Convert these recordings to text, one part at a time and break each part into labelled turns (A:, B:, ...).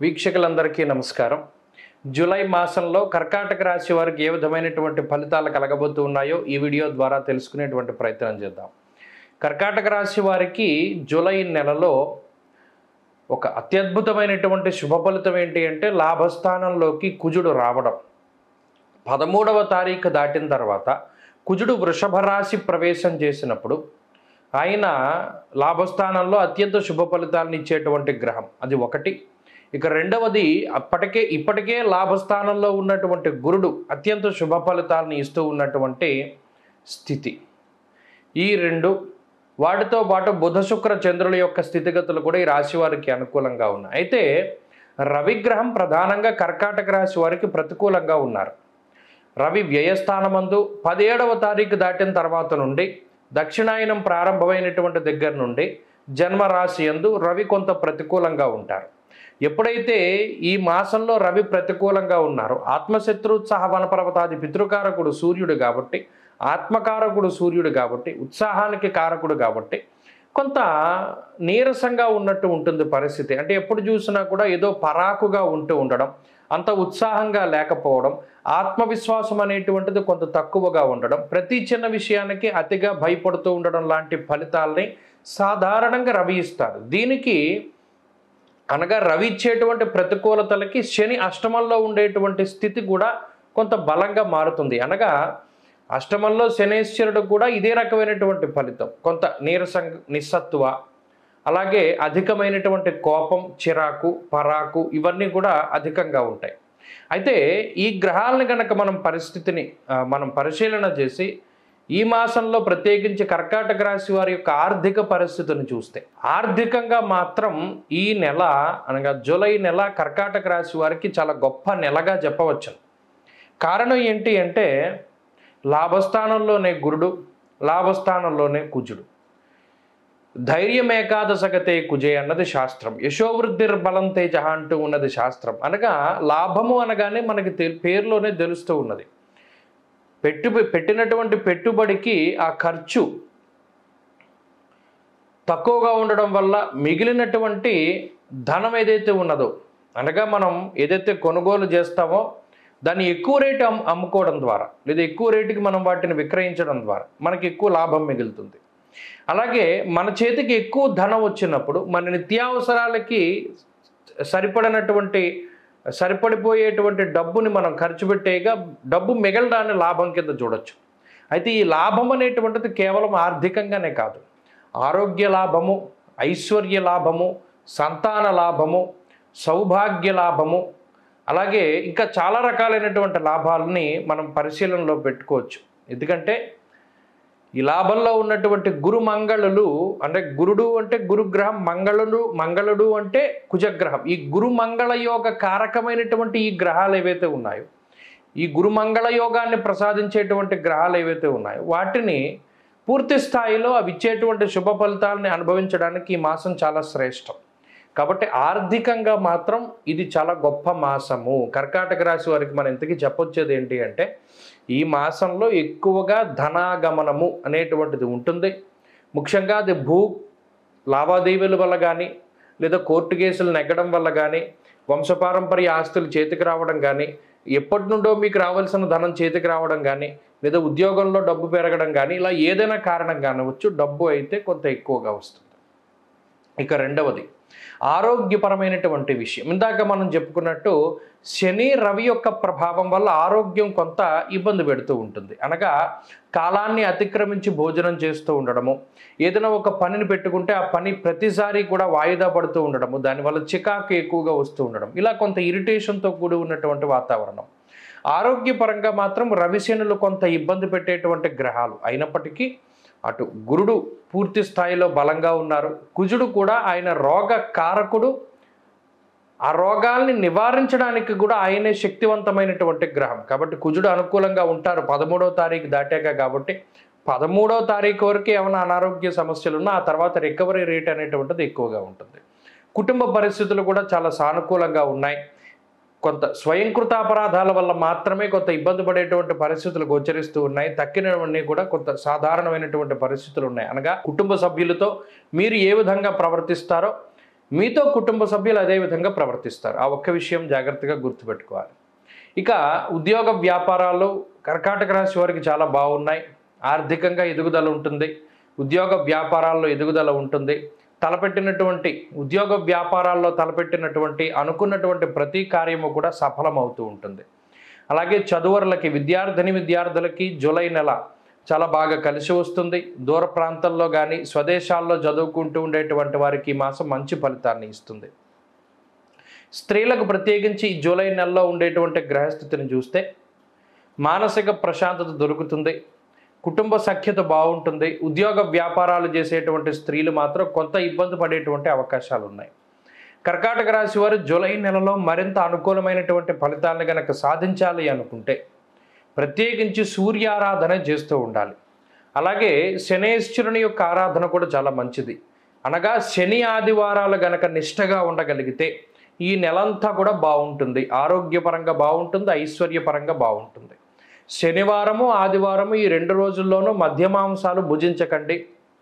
A: వీక్షకులందరికీ నమస్కారం జూలై మాసంలో కర్కాటక రాశి వారికి ఏ విధమైనటువంటి ఫలితాలు కలగబోతూ ఉన్నాయో ఈ వీడియో ద్వారా తెలుసుకునేటువంటి ప్రయత్నం చేద్దాం కర్కాటక రాశి వారికి జూలై నెలలో ఒక అత్యద్భుతమైనటువంటి శుభ ఫలితం ఏంటి అంటే లాభస్థానంలోకి కుజుడు రావడం పదమూడవ తారీఖు దాటిన తర్వాత కుజుడు వృషభ రాశి ప్రవేశం చేసినప్పుడు ఆయన లాభస్థానంలో అత్యంత శుభ ఫలితాలను ఇచ్చేటువంటి గ్రహం అది ఒకటి ఇక రెండవది అప్పటికే ఇప్పటికే లాభస్థానంలో ఉన్నటువంటి గురుడు అత్యంత శుభ ఫలితాలను ఇస్తూ ఉన్నటువంటి స్థితి ఈ రెండు వాటితో పాటు బుధ శుక్ర చంద్రుల యొక్క స్థితిగతులు కూడా ఈ రాశి వారికి అనుకూలంగా ఉన్నాయి అయితే రవిగ్రహం ప్రధానంగా కర్కాటక రాశి వారికి ప్రతికూలంగా ఉన్నారు రవి వ్యయస్థానమందు పదిహేడవ తారీఖు దాటిన తర్వాత నుండి దక్షిణాయనం ప్రారంభమైనటువంటి దగ్గర నుండి జన్మరాశి యందు రవి కొంత ప్రతికూలంగా ఉంటారు ఎప్పుడైతే ఈ మాసంలో రవి ప్రతికూలంగా ఉన్నారో ఆత్మశత్రుత్సాహ వనపర్వతాది పితృకారకుడు సూర్యుడు కాబట్టి ఆత్మకారకుడు సూర్యుడు కాబట్టి ఉత్సాహానికి కారకుడు కాబట్టి కొంత నీరసంగా ఉన్నట్టు ఉంటుంది పరిస్థితి అంటే ఎప్పుడు చూసినా కూడా ఏదో పరాకుగా ఉంటూ ఉండడం అంత ఉత్సాహంగా లేకపోవడం ఆత్మవిశ్వాసం అనేటువంటిది కొంత తక్కువగా ఉండడం ప్రతి చిన్న విషయానికి అతిగా భయపడుతూ ఉండడం లాంటి ఫలితాలని సాధారణంగా రవి ఇస్తారు దీనికి అనగా రవి ఇచ్చేటువంటి ప్రతికూలతలకి శని అష్టమంలో ఉండేటువంటి స్థితి కూడా కొంత బలంగా మారుతుంది అనగా అష్టమంలో శనేశ్వరుడు కూడా ఇదే రకమైనటువంటి ఫలితం కొంత నీరసం నిస్సత్వ అలాగే అధికమైనటువంటి కోపం చిరాకు పరాకు ఇవన్నీ కూడా అధికంగా ఉంటాయి అయితే ఈ గ్రహాలను కనుక మనం పరిస్థితిని ఆ, మనం పరిశీలన చేసి ఈ మాసంలో ప్రత్యేకించి కర్కాటక రాశి వారి యొక్క ఆర్థిక పరిస్థితిని చూస్తే ఆర్థికంగా మాత్రం ఈ నెల అనగా జూలై నెల కర్కాటక రాశి వారికి చాలా గొప్ప నెలగా చెప్పవచ్చు కారణం ఏంటి అంటే లాభస్థానంలోనే గురుడు లాభస్థానంలోనే కుజుడు ధైర్యం ఏకాదశగతే కుజే అన్నది శాస్త్రం యశోవృద్ధిర్ బలం తేజ అంటూ ఉన్నది శాస్త్రం అనగా లాభము అనగానే మనకి తె- పేరులోనే తెలుస్తూ ఉన్నది పెట్టు పెట్టినటువంటి పెట్టుబడికి ఆ ఖర్చు తక్కువగా ఉండడం వల్ల మిగిలినటువంటి ధనం ఏదైతే ఉన్నదో అనగా మనం ఏదైతే కొనుగోలు చేస్తామో దాన్ని ఎక్కువ రేటు అమ్ అమ్ముకోవడం ద్వారా లేదా ఎక్కువ రేటుకి మనం వాటిని విక్రయించడం ద్వారా మనకి ఎక్కువ లాభం మిగులుతుంది అలాగే మన చేతికి ఎక్కువ ధనం వచ్చినప్పుడు మన నిత్యావసరాలకి సరిపడినటువంటి సరిపడిపోయేటువంటి డబ్బుని మనం ఖర్చు పెట్టేగా డబ్బు మిగలడాన్ని లాభం కింద చూడొచ్చు అయితే ఈ లాభం అనేటువంటిది కేవలం ఆర్థికంగానే కాదు ఆరోగ్య లాభము ఐశ్వర్య లాభము సంతాన లాభము సౌభాగ్య లాభము అలాగే ఇంకా చాలా రకాలైనటువంటి లాభాలని మనం పరిశీలనలో పెట్టుకోవచ్చు ఎందుకంటే ఈ లాభంలో ఉన్నటువంటి గురు మంగళులు అంటే గురుడు అంటే గురుగ్రహం మంగళుడు మంగళుడు అంటే కుజగ్రహం ఈ గురు మంగళ యోగ కారకమైనటువంటి ఈ గ్రహాలు ఏవైతే ఉన్నాయో ఈ గురు మంగళ యోగాన్ని ప్రసాదించేటువంటి గ్రహాలు ఏవైతే ఉన్నాయో వాటిని పూర్తి స్థాయిలో అవి ఇచ్చేటువంటి శుభ ఫలితాలని అనుభవించడానికి ఈ మాసం చాలా శ్రేష్టం కాబట్టి ఆర్థికంగా మాత్రం ఇది చాలా గొప్ప మాసము కర్కాటక రాశి వారికి మనం ఇంతకీ చెప్పొచ్చేది ఏంటి అంటే ఈ మాసంలో ఎక్కువగా ధనాగమనము అనేటువంటిది ఉంటుంది ముఖ్యంగా అది భూ లావాదేవీల వల్ల కానీ లేదా కోర్టు కేసులు నెగ్గడం వల్ల కానీ వంశపారంపర్య ఆస్తులు చేతికి రావడం కానీ ఎప్పటి నుండో మీకు రావాల్సిన ధనం చేతికి రావడం కానీ లేదా ఉద్యోగంలో డబ్బు పెరగడం కానీ ఇలా ఏదైనా కారణం కానివచ్చు డబ్బు అయితే కొంత ఎక్కువగా వస్తుంది ఇక రెండవది ఆరోగ్యపరమైనటువంటి విషయం ఇందాక మనం చెప్పుకున్నట్టు శని రవి యొక్క ప్రభావం వల్ల ఆరోగ్యం కొంత ఇబ్బంది పెడుతూ ఉంటుంది అనగా కాలాన్ని అతిక్రమించి భోజనం చేస్తూ ఉండడము ఏదైనా ఒక పనిని పెట్టుకుంటే ఆ పని ప్రతిసారి కూడా వాయిదా పడుతూ ఉండడము దానివల్ల చికాకు ఎక్కువగా వస్తూ ఉండడం ఇలా కొంత ఇరిటేషన్తో కూడి ఉన్నటువంటి వాతావరణం ఆరోగ్యపరంగా మాత్రం రవిశనులు కొంత ఇబ్బంది పెట్టేటువంటి గ్రహాలు అయినప్పటికీ అటు గురుడు పూర్తి స్థాయిలో బలంగా ఉన్నారు కుజుడు కూడా ఆయన రోగ కారకుడు ఆ రోగాల్ని నివారించడానికి కూడా ఆయనే శక్తివంతమైనటువంటి గ్రహం కాబట్టి కుజుడు అనుకూలంగా ఉంటారు పదమూడవ తారీఖు దాటాక కాబట్టి పదమూడవ తారీఖు వరకు ఏమైనా అనారోగ్య సమస్యలు ఉన్నా ఆ తర్వాత రికవరీ రేట్ అనేటువంటిది ఎక్కువగా ఉంటుంది కుటుంబ పరిస్థితులు కూడా చాలా సానుకూలంగా ఉన్నాయి కొంత స్వయంకృతాపరాధాల వల్ల మాత్రమే కొంత ఇబ్బంది పడేటువంటి పరిస్థితులు గోచరిస్తూ ఉన్నాయి తక్కినవన్నీ కూడా కొంత సాధారణమైనటువంటి పరిస్థితులు ఉన్నాయి అనగా కుటుంబ సభ్యులతో మీరు ఏ విధంగా ప్రవర్తిస్తారో మీతో కుటుంబ సభ్యులు అదే విధంగా ప్రవర్తిస్తారు ఆ ఒక్క విషయం జాగ్రత్తగా గుర్తుపెట్టుకోవాలి ఇక ఉద్యోగ వ్యాపారాలు కర్కాటక రాశి వారికి చాలా బాగున్నాయి ఆర్థికంగా ఎదుగుదల ఉంటుంది ఉద్యోగ వ్యాపారాల్లో ఎదుగుదల ఉంటుంది తలపెట్టినటువంటి ఉద్యోగ వ్యాపారాల్లో తలపెట్టినటువంటి అనుకున్నటువంటి ప్రతి కార్యము కూడా సఫలమవుతూ ఉంటుంది అలాగే చదువరులకి విద్యార్థిని విద్యార్థులకి జూలై నెల చాలా బాగా కలిసి వస్తుంది దూర ప్రాంతాల్లో కానీ స్వదేశాల్లో చదువుకుంటూ ఉండేటువంటి వారికి ఈ మాసం మంచి ఫలితాన్ని ఇస్తుంది స్త్రీలకు ప్రత్యేకించి ఈ జూలై నెలలో ఉండేటువంటి గ్రహస్థితిని చూస్తే మానసిక ప్రశాంతత దొరుకుతుంది కుటుంబ సఖ్యత బాగుంటుంది ఉద్యోగ వ్యాపారాలు చేసేటువంటి స్త్రీలు మాత్రం కొంత ఇబ్బంది పడేటువంటి అవకాశాలు ఉన్నాయి కర్కాటక రాశి వారు జూలై నెలలో మరింత అనుకూలమైనటువంటి ఫలితాలను కనుక సాధించాలి అనుకుంటే ప్రత్యేకించి సూర్యారాధన చేస్తూ ఉండాలి అలాగే శనేశ్వరుని యొక్క ఆరాధన కూడా చాలా మంచిది అనగా శని ఆదివారాలు గనక నిష్టగా ఉండగలిగితే ఈ నెలంతా కూడా బాగుంటుంది ఆరోగ్యపరంగా బాగుంటుంది ఐశ్వర్యపరంగా బాగుంటుంది శనివారము ఆదివారము ఈ రెండు రోజుల్లోనూ మధ్యమాంసాలు భుజించకండి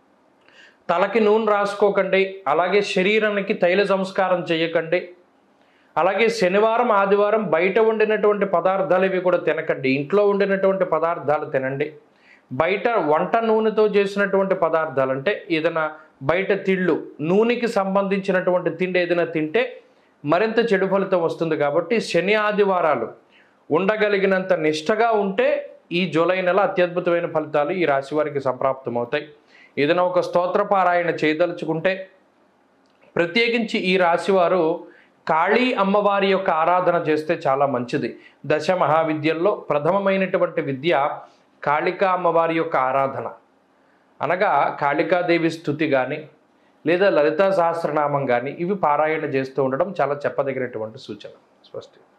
A: తలకి నూనె రాసుకోకండి అలాగే శరీరానికి తైల సంస్కారం చేయకండి అలాగే శనివారం ఆదివారం బయట వండినటువంటి పదార్థాలు ఇవి కూడా తినకండి ఇంట్లో వండినటువంటి పదార్థాలు తినండి బయట వంట నూనెతో చేసినటువంటి పదార్థాలు అంటే ఏదైనా బయట తిళ్ళు నూనెకి సంబంధించినటువంటి తిండి ఏదైనా తింటే మరింత చెడు ఫలితం వస్తుంది కాబట్టి శని ఆదివారాలు ఉండగలిగినంత నిష్టగా ఉంటే ఈ జూలై నెల అత్యద్భుతమైన ఫలితాలు ఈ రాశి వారికి సంప్రాప్తమవుతాయి ఏదైనా ఒక స్తోత్రపారాయణ చేయదలుచుకుంటే ప్రత్యేకించి ఈ రాశివారు కాళీ అమ్మవారి యొక్క ఆరాధన చేస్తే చాలా మంచిది దశ మహావిద్యల్లో ప్రథమమైనటువంటి విద్య కాళికా అమ్మవారి యొక్క ఆరాధన అనగా కాళికాదేవి స్థుతి కానీ లేదా లలితా సహస్రనామం కానీ ఇవి పారాయణ చేస్తూ ఉండడం చాలా చెప్పదగినటువంటి సూచన స్పష్టం